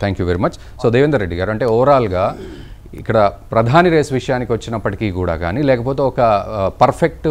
Thank you very much so Devender Reddy garu అంటే ఓవరాల్గా ఇక్కడ ప్రధాని రేస్ విషయానికి వచ్చినప్పటికీ కూడా కానీ లేకపోతే ఒక పర్ఫెక్ట్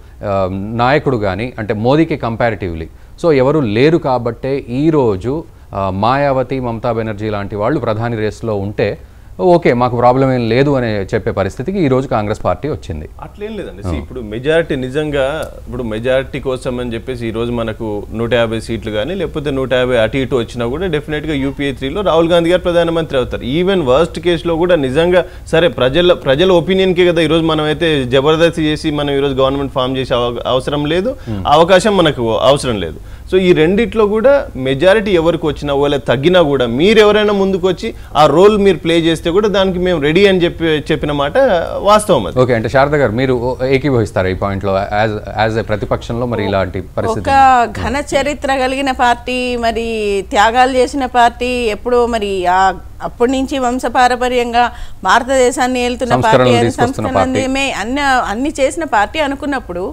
నాయకుడు కానీ అంటే మోదీకి కంపారిటివ్లీ సో ఎవరు లేరు కాబట్టే ఈరోజు ఆ, మాయావతి మమతా బెనర్జీ లాంటి వాళ్ళు ప్రధాని రేస్లో ఉంటే ఓకే మాకు ప్రాబ్లం ఏం లేదు అని చెప్పే పరిస్థితికి ఈరోజు కాంగ్రెస్ పార్టీ వచ్చింది అట్లేం లేదండి See, ఇప్పుడు మెజారిటీ నిజంగా ఇప్పుడు మెజారిటీ కోసం అని చెప్పేసి ఈ రోజు మనకు నూట యాభై సీట్లు కానీ లేకపోతే నూట యాభై అటు ఇటు వచ్చినా కూడా డెఫినెట్ గా యూపీఏ త్రీలో రాహుల్ గాంధీ గారు ప్రధానమంత్రి అవుతారు ఈవెన్ వర్స్ట్ కేసులో కూడా నిజంగా సరే ప్రజల ప్రజల ఒపీనియన్కే కదా ఈరోజు మనం అయితే జబర్దస్తి చేసి మనం ఈరోజు గవర్నమెంట్ ఫామ్ చేసే అవ- అవసరం లేదు అవకాశం మనకు అవసరం లేదు సో ఈ రెండిట్లో కూడా మెజారిటీ ఎవరికి వచ్చినా ఒకవేళ తగ్గినా కూడా మీరు ఎవరైనా ముందుకు వచ్చి ఆ రోల్ మీరు ప్లే చేస్తే కూడా దానికి మేము రెడీ అని చెప్పి చెప్పిన మాట వాస్తవం అది ఓకే అంటే శారద గారు మీరు ఏకీభవిస్తారు ఈ పాయింట్లో యాజ్ యాజ్ ఏ ప్రతిపక్షంలో మరి ఇలాంటి పరిస్థితి ఒక ఘన చరిత్ర కలిగిన పార్టీ మరి త్యాగాలు చేసిన పార్టీ ఎప్పుడో మరి ఆ అప్పటి నుంచి వంశపారపర్యంగా భారతదేశాన్ని ఏలుతున్న సంస్కరణలు పార్టీ అని తీసుకొస్తున్న పార్టీ. సంస్కరణమే అన్ని అన్ని చేసిన పార్టీ అనుకున్నప్పుడు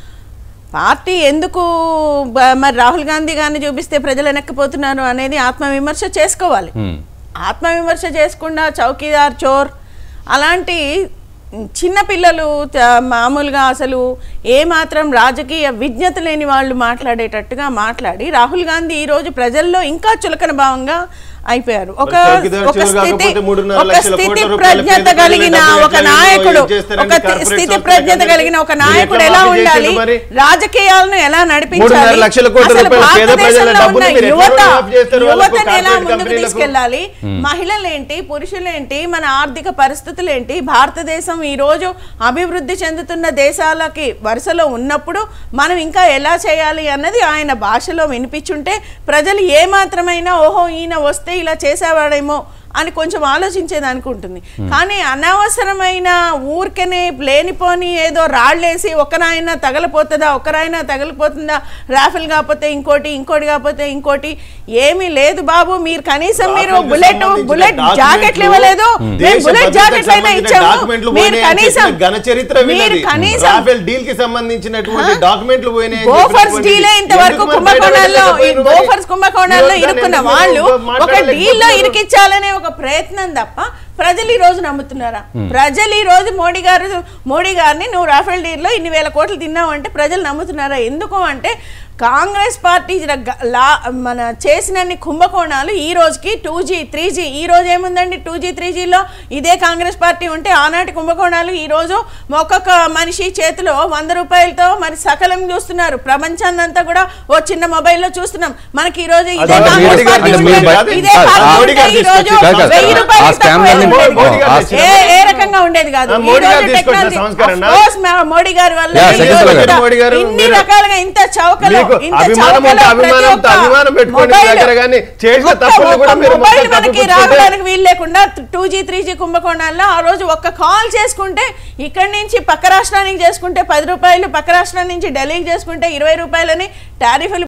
పార్టీ ఎందుకు బ- మరి రాహుల్ గాంధీ గారిని చూపిస్తే ప్రజలు వెనక్కిపోతున్నారు అనేది ఆత్మవిమర్శ చేసుకోవాలి Hmm. ఆత్మవిమర్శ చేసుకుండా చౌకీదార్ చోర్ అలాంటి చిన్న పిల్లలు త- మామూలుగా అసలు ఏమాత్రం రాజకీయ విజ్ఞత లేని వాళ్ళు మాట్లాడేటట్టుగా మాట్లాడి రాహుల్ గాంధీ ఈ రోజు ప్రజల్లో ఇంకా చులకన భావంగా అయిపోయారు ఒక మరి చౌకీదార్ ఒక చోర్ స్థితి కాకపోతే మూడున్నర ఒక లక్షల స్థితి కోట్ల రూపాయల ప్రజ్ఞత పేద కలిగిన ప్రజల ఒక డబ్బులు నాయకుడు ఏం చేస్తారని ఒక తి- కార్పొరేట్ స్థితి సంస్థలకు ప్రజ్ఞత అందరికీ కలిగిన ఒక మీరు నాయకుడు ఎట్లా ఎలా మాఫీ ఉండాలి చేసేది మరి? రాజకీయాలను ఎలా నడిపించాలి మూడున్నర లక్షల కోట్ల అసలు రూపాయల పేద ప్రజల భారతదేశంలో డబ్బులు ఉన్న మీరు ఎట్లా యువత మాఫీ చేస్తారు వాళ్ళకు యువతను ఎలా కార్పొరేట్ ముందుకు కంపెనీలకు? తీసుకెళ్ళాలి మహిళలేంటి పురుషులేంటి మన ఆర్థిక పరిస్థితులేంటి భారతదేశం ఈ రోజు అభివృద్ధి చెందుతున్న దేశాలకి వరుసలో ఉన్నప్పుడు మనం ఇంకా ఎలా చేయాలి అన్నది ఆయన భాషలో వినిపించుంటే ప్రజలు ఏ మాత్రమైనా ఓహో ఈయన వస్తే ఇలా చేసేవాడేమో అని కొంచెం ఆలోచించేదానికి ఉంటుంది కానీ అనవసరమైన ఊరికనే లేనిపోని ఏదో రాళ్ళేసి ఒకనాయన తగలపోతుందా ఒకరాయన తగలిపోతుందా రాఫెల్ కాకపోతే ఇంకోటి ఇంకోటి కాకపోతే ఇంకోటి ఏమీ లేదు బాబు మీరు కనీసం మీరు రాఫెల్కి బుల్లెట్ సంబంధించిన బుల్లెట్ డాక్యుమెంట్లు, జాకెట్లు ఇవ్వలేదు మేము దేశ బుల్లెట్ భద్రతకు జాకెట్లు అయినా సంబంధించిన ఇచ్చాము డాక్యుమెంట్లు మీరు పోయినాయి అని కనీసం చెప్పిన ఘన చరిత్ర మీరు వీళ్ళది. కనీసం రాఫెల్ డీల్ కి సంబంధించినటువంటి డాక్యుమెంట్లు పోయినాయి అని బోఫర్స్ చెప్పినటువంటి డీలే ఇంతవరకు ఎందుకు మరి కుంభకోణాల్లో ఈ బయట బోఫర్స్ కుంభకోణాల్లో మీరు ఇరుక్కున్న దాన్ని వాళ్ళు ఎందుకు ఒక మాట్లాడలేకపోతున్నారు? డీల్లో ఇరికించాలనే ఒక ప్రయత్నం తప్ప ప్రజలు ఈ రోజు నమ్ముతున్నారా ప్రజలు ఈ రోజు మోడీ గారు మోడీ గారిని నువ్వు రాఫెల్ డీల్లో ఇన్ని వేల కోట్లు తిన్నావు అంటే ప్రజలు నమ్ముతున్నారా ఎందుకు అంటే కాంగ్రెస్ పార్టీ రగ- లా మన చేసినన్ని కుంభకోణాలు ఈ రోజుకి టూ జీ త్రీ జీ ఈ రోజు ఏముందండి టూ జీ త్రీ జీలో ఇదే కాంగ్రెస్ పార్టీ ఉంటే ఆనాటి కుంభకోణాలు ఈ రోజు ఒక్కొక్క మనిషి చేతిలో వంద రూపాయలతో మరి సకలం చూస్తున్నారు ప్రపంచాన్ని అంతా కూడా ఓ చిన్న మొబైల్లో చూస్తున్నాం మనకి ఈ రోజు ఇదే అది కాంగ్రెస్ మోడీ గారు పార్టీ తీసుకొచ్చి ఉంటే- కాదు. ఇదే ఆ, పార్టీ మోడీ ఉంటే గారు ఈ రోజు తీసుకొచ్చి కాదు. వెయ్యి ఆ రూపాయలు స్కామ్ తక్కువ లని ఉండేది మోడీ గారు కాదు. తీసుకొచ్చి ఏ ఏ రకంగా ఉండేది కాదు ఆ, ఈ మోడీ గారు రోజు తీసుకొచ్చిన టెక్నాలజీ సంస్కరణ. of course మా మోడీ గారి వల్ల యా, ఈ శకుంతల రోజు గారు. కూడా మోడీ గారు ఇన్ని మీరు- రకాలుగా ఇంత చౌకలో మీకు ఇంత అభిమానం ఉంటే చౌకలో ప్రతి అభిమానంతో ఒక్క అభిమానం పెట్టుకోండి మీ మొబైల్- దగ్గర కానీ చేసిన ఒక్క- తప్పులు కూడా ఒక్క మీరు మొత్తం మొబైల్ మనకి కప్పిపుచ్చుకుంటే- రావడానికి వీలు లేకుండా టూ జీ త్రీ జీ కుంభకోణాల్లో ఆ రోజు ఒక్క కాల్ చేసుకుంటే ఇక్కడి నుంచి పక్క రాష్ట్రానికి చేసుకుంటే పది రూపాయలు పక్క రాష్ట్రం నుంచి ఢిల్లీకి చేసుకుంటే ఇరవై రూపాయలని టారిఫ్లు